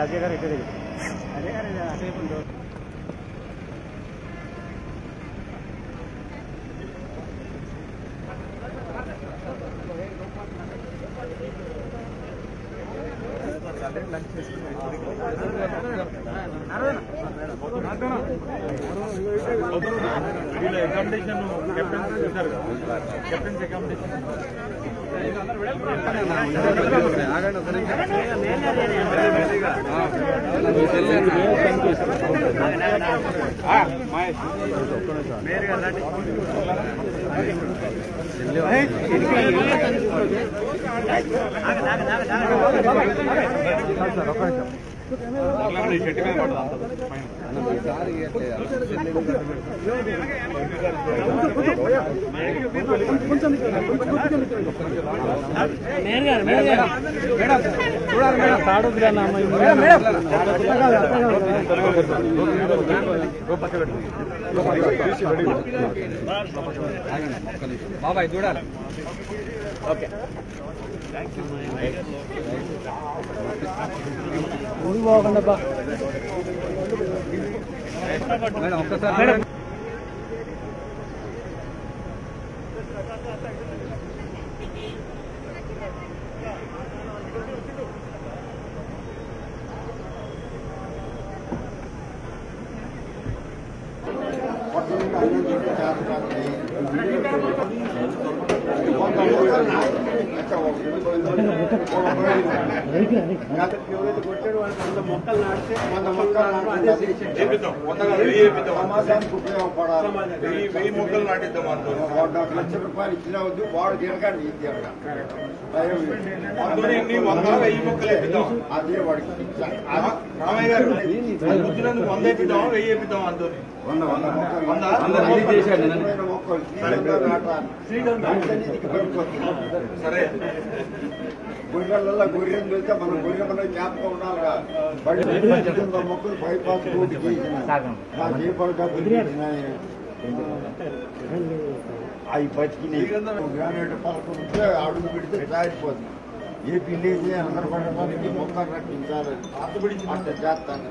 రాజయ్య గారు ఇటు దిగు అదే కానీ అటువైపు ఉండు. వీళ్ళ అకామిడేషన్ కెప్టెన్ చూశారు కదా కెప్టెన్స్ అకామిడేషన్ ఈ చెట్టు మీద పడదు అంత పైన. బాబాయ్ చూడాలి మేడం ఒక్కసారి మేడం చేపిద్దాం కొత్తగా వెయ్యి వేపిద్దాం వెయ్యి వెయ్యి మొక్కలు నాటిద్దాం అంటూ లక్ష రూపాయలు ఇచ్చినా వద్దు వాడు తిరగండి ఇది తిరగండి. అందులో ఇన్ని వంద వెయ్యి మొక్కలు వేపిద్దాం అదే వాడికి రా- రామయ్య గారు అది బుద్ధినందుకు వంద వేపిద్దాం వెయ్యి వేపిద్దాం అంటూ వంద వంద మొక్కలు వంద? వంద వంద చేశాడు మొక్కలు శ్రీలంక నాటాలి అంతనీటికి పడిపోతుంది సరే గొర్రెలలో గొర్రెలు వెళ్తే మనం గొర్రె మన జ్ఞాపకం ఉండాలిగా బడి పద్దెనిమిది మొక్కలు బైపాస్ రోడ్డుకి నాకు ఏ పడక అవి బతికినాయి గ్రానైట్ పలకం ఉంటే అడుగు పెడితే జారిపోతుంది ఏ పిల్లేసి అందరు పడటానికి మొక్కలు రక్షించాలి అంత చేస్తాను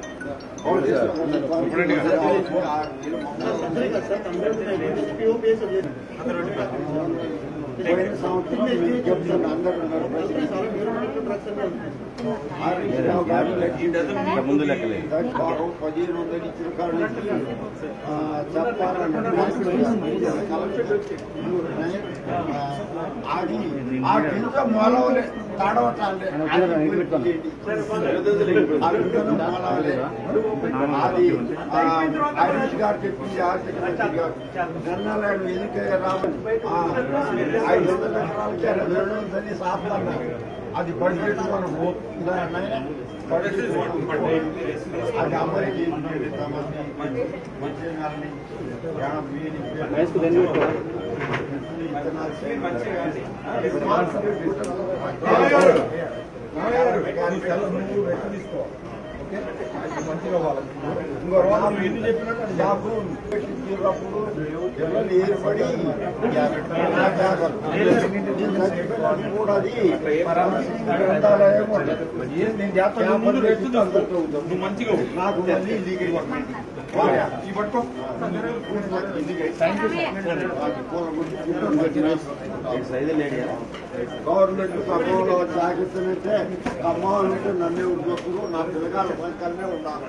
పోయిన సంవత్సరం మీరు చెప్తున్న అందరూ ఉన్నారు హరీష్రావు గారు ముందు లెక్కలేదు వారం పదిహేను వందలు ఇచ్చిన కాళ్ళు ఆ, చెప్పాలంటే అది ఆ గింజ మొలవలే తడవటాలే అది గుర్తించేది. ఆ గింజను మొలవలే అది ఆ, హరీష్ గారు చెప్పింది ఆర్థిక మంత్రి గారు జన్నాలయం ఎన్నికయ్య రామని ఆ, ఐదు వందల ఎకరాలకి రెండు వందలు సాపన్నారు అది బడ్జెట్ మనం పోతుందా బడ్జెట్ అది అమలుకి ఇంకో రోజు ఎన్ని చెప్పినట్టు నాకు చెప్పినప్పుడు పిల్లలు ఏర్పడి కూడా అది గ్రంథాలయం ఉండదు. నేను చేస్తాను ముందు పెట్టి అందరితో ఉంటాను. నువ్వు మంచిగా ఉండు. నాకు మళ్ళీ లీగల్ వాడా, ఈ పట్టుకో గవర్నమెంట్ ఖమ్మంలో సాగిస్తుందంటే ఖమ్మం అంటే నన్నే ఉద్యోగులు నా పిల్లగాళ్ళ సంఖ్యనే ఉండాలి